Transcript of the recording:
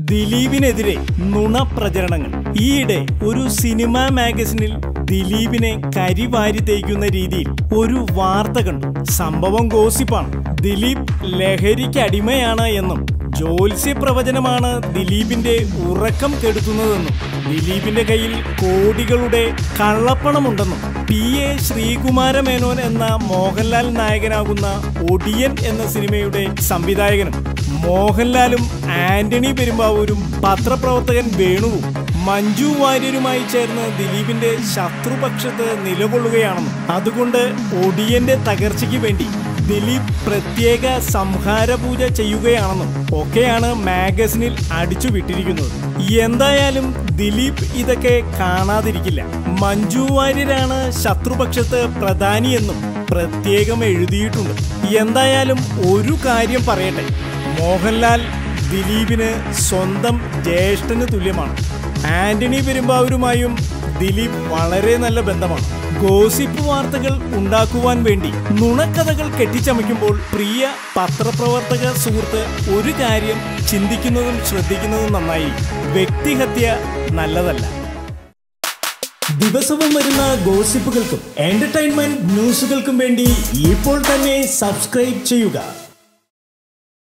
ദിലീപിനെതിരെ നുണ പ്രചരണങ്ങൾ ഈയിടെ ഒരു സിനിമാ മാഗസിനിൽ ദിലീപിനെ കരിവാരി തേക്കുന്ന രീതിയിൽ ഒരു വാർത്ത കണ്ടു സംഭവം ഗോസിപ്പാണ് ദിലീപ് ലഹരിക്ക് അടിമയാണ് എന്നും ജ്യോത്സ്യ പ്രവചനമാണ് ദിലീപിന്റെ ഉറക്കം കെടുത്തുന്നതെന്നും ദിലീപിന്റെ കയ്യിൽ കോടികളുടെ കള്ളപ്പണമുണ്ടെന്നും പി എ ശ്രീകുമാര മേനോൻ എന്ന മോഹൻലാൽ നായകനാകുന്ന ഒടിയൻ എന്ന സിനിമയുടെ സംവിധായകനും മോഹൻലാലും ആന്റണി പെരുമ്പാവൂരും പത്രപ്രവർത്തകൻ വേണുവും മഞ്ജു വാര്യരുമായി ചേർന്ന് ദിലീപിന്റെ ശത്രുപക്ഷത്ത് നിലകൊള്ളുകയാണെന്നും അതുകൊണ്ട് ഒടിയന്റെ തകർച്ചയ്ക്ക് വേണ്ടി ദിലീപ് പ്രത്യേക സംഹാര പൂജ ചെയ്യുകയാണെന്നും ഒക്കെയാണ് മാഗസിനിൽ അടിച്ചു വിട്ടിരിക്കുന്നത് എന്തായാലും ദിലീപ് ഇതൊക്കെ കാണാതിരിക്കില്ല മഞ്ജു വാര്യരാണ് ശത്രുപക്ഷത്ത് പ്രധാനിയെന്നും പ്രത്യേകം എഴുതിയിട്ടുണ്ട് എന്തായാലും ഒരു കാര്യം പറയട്ടെ മോഹൻലാൽ ദിലീപിന് സ്വന്തം ജ്യേഷ്ഠന് തുല്യമാണ് ആന്റണി പെരുമ്പാവൂരുമായും ദിലീപ് വളരെ നല്ല ബന്ധമാണ് ഗോസിപ്പ് വാർത്തകൾ ഉണ്ടാക്കുവാൻ വേണ്ടി നുണക്കഥകൾ കെട്ടിച്ചമയ്ക്കുമ്പോൾ പ്രിയ പത്രപ്രവർത്തക സുഹൃത്ത് ഒരു കാര്യം ചിന്തിക്കുന്നതും ശ്രദ്ധിക്കുന്നതും നന്നായി വ്യക്തിഹത്യ നല്ലതല്ല ദിവസവും വരുന്ന ഗോസിപ്പുകൾക്കും എന്റർടൈൻമെന്റ് ന്യൂസുകൾക്കും വേണ്ടി ഇപ്പോൾ തന്നെ സബ്സ്ക്രൈബ് ചെയ്യുക